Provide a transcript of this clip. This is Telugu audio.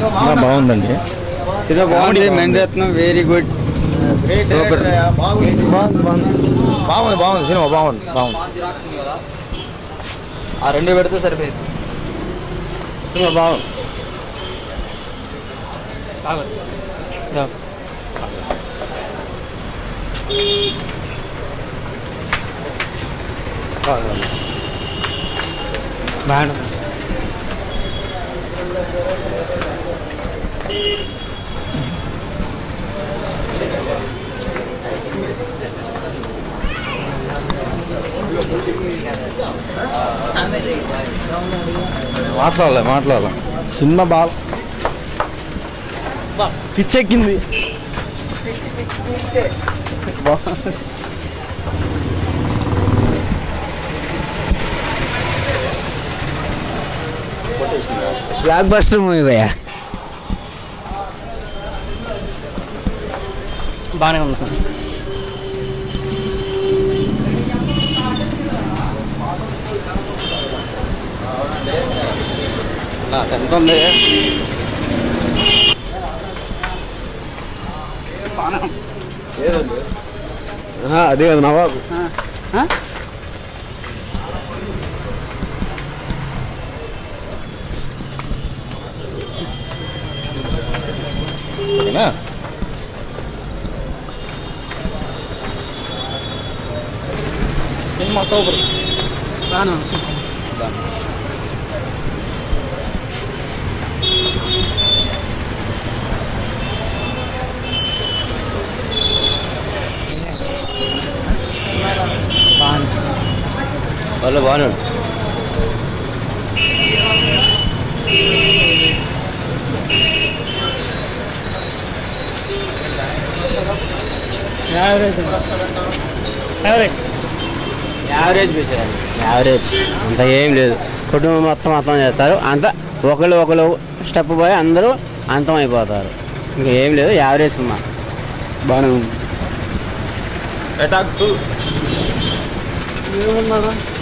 సినిమా బాగుందండి సినిమా బాగుంది మెండరత్నం వెరీ గుడ్ సూపర్ బాగుంది బాగుంది బాగుంది బాగుంది సినిమా బాగుంది బాగుంది ఆ రెండు పెడితే సరిపోయింది సినిమా బాగుంది మాట్లాడలే మాట్లాడలే సినిమా బాగా పిచ్చెక్కింది బ్లాక్ బస్టర్ మూవీ భయ్యా బాగానే ఉంది ఎంత ఉంది అదే కదా నవాబు ఓకేనా సినిమా సూపర్ బాగానే ఉంది సూపర్ వాళ్ళు బాగున్నాడు యావరేజ్ యావరేజ్ యావరేజ్ పేసారు యావరేజ్ అంత ఏం లేదు కుటుంబం మొత్తం మొత్తం చేస్తారు అంత ఒకళ్ళు ఒకళ్ళు స్టెప్ పోయి అందరూ అంతం అయిపోతారు ఇంకా ఏం లేదు యావరేజ్ సినిమా బాగానే ఉంది అటాక్ టూ ఏమన్నారా